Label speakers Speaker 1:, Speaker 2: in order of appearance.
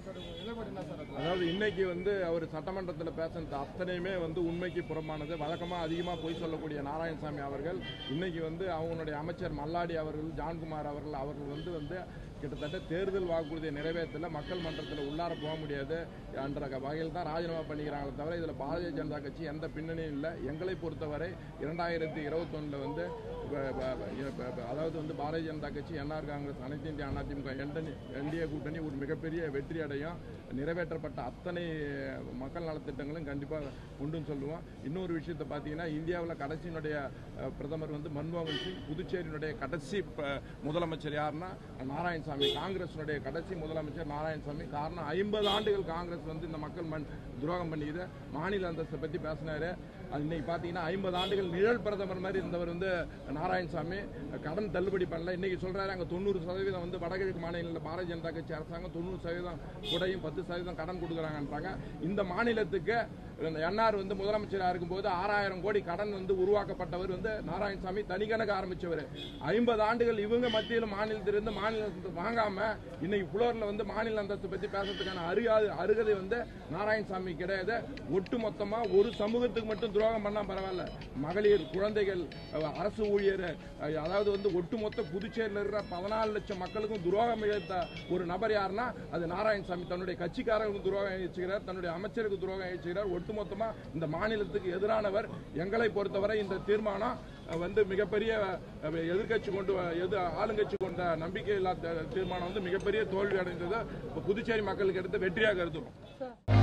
Speaker 1: Sir உங்க நிலைப்பாடு என்ன சார் அதுல?
Speaker 2: அதாவது இன்னைக்கு வந்து அவர் சட்டமன்றத்தில் பேசினது அத்தனையுமே வந்து உண்மைக்கு புறம்பானது வழக்கமாக அதிகமாக பொய் சொல்லக்கூடிய நாராயணசாமி அவர்கள் இன்னைக்கு வந்து அவங்களுடைய அமைச்சர் மல்லாடி அவர்கள் ஜான்குமார் அவர்கள் அவர்கள் வந்து வந்து கிட்டத்தட்ட தேர்தல் வாக்குறுதியை நிறைவேற்றல மக்கள் மன்றத்தில் உள்ளார போக முடியாது என்ற வகையில் தான் ராஜினாமா பண்ணிக்கிறாங்களே தவிர இதில் பாரதிய ஜனதா கட்சி எந்த பின்னணியும் இல்லை எங்களை பொறுத்தவரை இரண்டாயிரத்தி இருபத்தொன்னில் வந்து ப- ப- ப- ப- அதாவது வந்து பாரதிய ஜனதா கட்சி என்ஆர் காங்கிரஸ் அனைத்து இந்திய அண்ணா திமுக என்டிஏ கூட்டணி ஒரு மிகப்பெரிய வெற்றி அடையும் நிறைவேற்றப்பட்ட அத்தனை மக்கள் நலத்திட்டங்களும் கண்டிப்பாக உண்டுன்னு சொல்லுவோம் இன்னொரு விஷயத்தை பார்த்தீங்கன்னா இந்தியாவில் கடைசியினுடைய அஹ், பிரதமர் வந்து மன்மோகன் சிங் புதுச்சேரியினுடைய கடைசி ப- முதலமைச்சர் யாருன்னா நாராயணசாமி காங்கிரஸினுடைய கடைசி முதலமைச்சர் நாராயணசாமி காரணம் ஐம்பது ஆண்டுகள் காங்கிரஸ் வந்து இந்த மக்கள் மண் துரோகம் பண்ணிக்குது மாநில அந்தஸ்தை பற்றி பேசினாரு அது இன்னைக்கு பார்த்தீங்கன்னா ஐம்பது ஆண்டுகள் நிழல் பிரதமர் மாதிரி இருந்தவர் வந்து நாராயணசாமி கடன் தள்ளுபடி பண்ணல இன்னைக்கு சொல்றாரு அங்கே தொண்ணூறு சதவீதம் வந்து வடகிழக்கு மாநிலங்களில் பாரதிய ஜனதா கட்சி அரசாங்கம் தொண்ணூறு சதவீதம் கூடையும் பத்து சதவீதம் கடன் கொடுக்குறாங்கன்றாங்க இந்த மாநிலத்துக்கு என்ஆர் வந்து முதலமைச்சராக இருக்கும்போது ஆறாயிரம் கோடி கடன் வந்து உருவாக்கப்பட்டவர் வந்து நாராயணசாமி தனிக்கணக்கு ஆரம்பிச்சவர் ஐம்பது ஆண்டுகள் இவங்க மத்தியில் மாநிலத்திலிருந்து மாநிலத்தை வாங்காம இன்னைக்கு புலோர்ல வந்து மாநில அந்தஸ்து பத்தி பேசுறதுக்கான அருகாது அருகதை வந்து நாராயணசாமி கிடையாது ஒட்டு மொத்தமா ஒரு சமூகத்துக்கு மட்டும் துரோகம் பண்ணா பரவாயில்ல மகளிர் குழந்தைகள் அஹ், அரசு ஊழியர் அஹ், அதாவது வந்து ஒட்டுமொத்த புதுச்சேரியில் இருக்கிற பதினாலு லட்சம் மக்களுக்கும் துரோகம் இழைத்த ஒரு நபர் யாருன்னா அது நாராயணசாமி தன்னுடைய கட்சிக்காரர்களுக்கு துரோகம் இழைச்சுகிறார் தன்னுடைய அமைச்சருக்கு துரோகம் இழைச்சுகிறார் ஒட்டுமொத்தமா இந்த மாநிலத்துக்கு எதிரானவர் எங்களை பொறுத்தவரை இந்த தீர்மானம் அஹ், வந்து மிகப்பெரிய அஹ், எதிர்க்கட்சி கொண்டு வ- எது ஆளுங்கட்சி கொண்ட நம்பிக்கை இல்லாத தீர்மானம் வந்து மிகப்பெரிய தோல்வி அடைந்தது இப்ப புதுச்சேரி மக்களுக்கு எடுத்த வெற்றியாக கருதுறோம்